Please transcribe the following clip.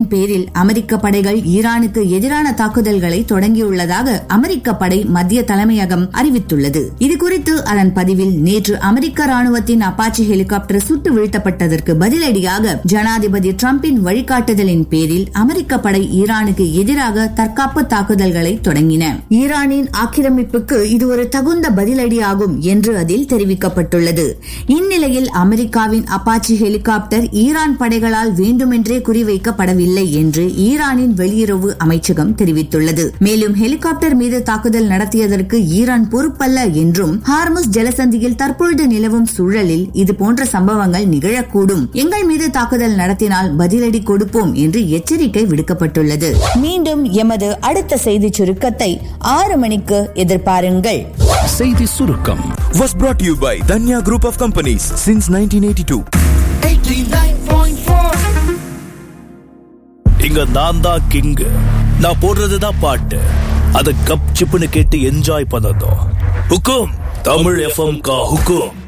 பேரில் அமெரிக்க படைகள் ஈரானுக்கு எதிரான தாக்குதல்களை தொடங்கியுள்ளதாக அமெரிக்க படை மத்திய தலைமையகம் அறிவித்துள்ளது இதுகுறித்து அதன் பதிவில் நேற்று அமெரிக்க ராணுவத்தின் அப்பாச்சி ஹெலிகாப்டர் சுட்டு வீழ்த்தப்பட்டதற்கு பதிலடியாக ஜனாதிபதி டிரம்பின் வழிகாட்டுதலின் பேரில் அமெரிக்க படை ஈரானுக்கு எதிராக தற்காப்பு தாக்குதல்களை தொடங்கின ஈரானின் ஆக்கிரமிப்புக்கு இது ஒரு தகுந்த பதிலடியாகும் என்று அதில் தெரிவிக்கப்பட்டுள்ளது இந்நிலையில் அமெரிக்காவின் அப்பாச்சி ஹெலிகாப்டர் ஈரான் படைகளால் வேண்டுமென்றே குறிவைக்கப்படவில்லை என்று ஈரானின் வெளியுறவு அமைச்சகம் தெரிவித்துள்ளது மேலும் ஹெலிகாப்டர் மீது தாக்குதல் நடத்தியதற்கு ஈரான் பொறுப்பல்ல என்றும் ஹார்முஸ் ஜலசந்தியில் தற்பொழுது நிலவும் சூழலில் இதுபோன்ற சம்பவங்கள் நிகழக்கூடும் எங்கள் மீது தாக்குதல் நடத்தினால் பதிலடி கொடுப்போம் என்று எச்சரிக்கை விடுக்கப்பட்டுள்ளது மீண்டும் எமது அடுத்த செய்தி சுருக்கத்தை ஆறு மணிக்கு எதிர்பாருங்கள் செய்தி சுருக்கம் was brought to you by Danya Group of Companies since 1982. இங்க நான் தான் கிங் நான் போடுறதுதான் பாட்டு அத கப் சிப்புன்னு கேட்டு என்ஜாய் பண்ணதும் ஹுக்கும் தமிழ் எஃப்எம் கா ஹுக்கும்